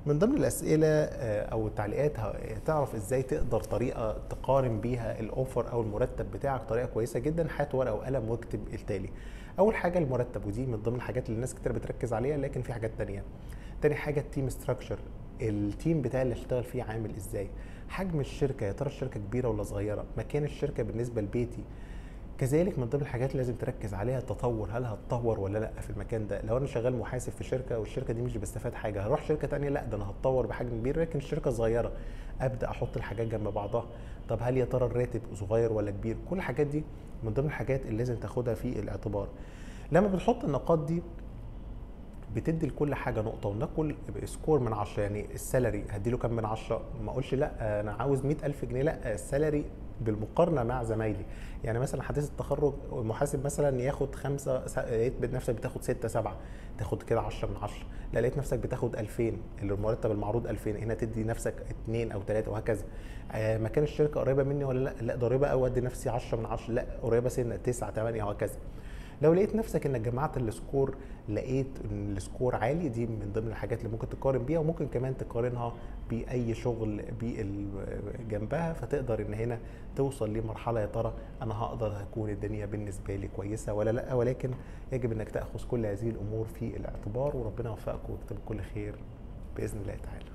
من ضمن الاسئله آه، او التعليقات ه- تعرف ازاي تقدر طريقه تقارن بيها الاوفر او المرتب بتاعك طريقه كويسه جدا هات ورقه وقلم واكتب التالي اول حاجه المرتب ودي من ضمن الحاجات اللي الناس كتير بتركز عليها لكن في حاجات تانية تاني حاجه التيم ستراكشر التيم بتاعي اللي اشتغل فيه عامل ازاي حجم الشركه يا ترى الشركه كبيره ولا صغيره مكان الشركه بالنسبه لبيتي كذلك من ضمن الحاجات اللي لازم تركز عليها التطور هل هتطور ولا لا في المكان ده لو انا شغال محاسب في شركه والشركه دي مش بستفاد حاجه هروح شركه تانية لا ده انا هتطور بحجم كبير لكن الشركه صغيره ابدا احط الحاجات جنب بعضها طب هل يا ترى الراتب صغير ولا كبير كل الحاجات دي من ضمن الحاجات اللي لازم تاخدها في الاعتبار لما بتحط النقاط دي بتدي لكل حاجه نقطه وناكل سكور من 10 يعني السالري هديله كام من 10 ما اقولش لا انا عاوز 100000 جنيه لا السالري بالمقارنه مع زمايلي يعني مثلا حديث التخرج المحاسب مثلا ياخد خمسه س- لقيت نفسك بتاخد ستة سبعة تاخد كده 10 من 10 لا لقيت نفسك بتاخد 2000 اللي المرتب المعروض 2000 هنا تدي نفسك اثنين او ثلاثه وهكذا آه مكان الشركه قريبه مني ولا لا لا ده قريبه قوي ادي نفسي 10 من 10 لا قريبه سنه 9 8 وهكذا لو لقيت نفسك انك جمعت السكور لقيت ان السكور عالي دي من ضمن الحاجات اللي ممكن تقارن بيها وممكن كمان تقارنها باي شغل بال- جنبها فتقدر ان هنا توصل لمرحله يا ترى انا هقدر هكون الدنيا بالنسبه لي كويسه ولا لا ولكن يجب انك تاخذ كل هذه الامور في الاعتبار وربنا يوفقك ويكتب كل خير باذن الله تعالى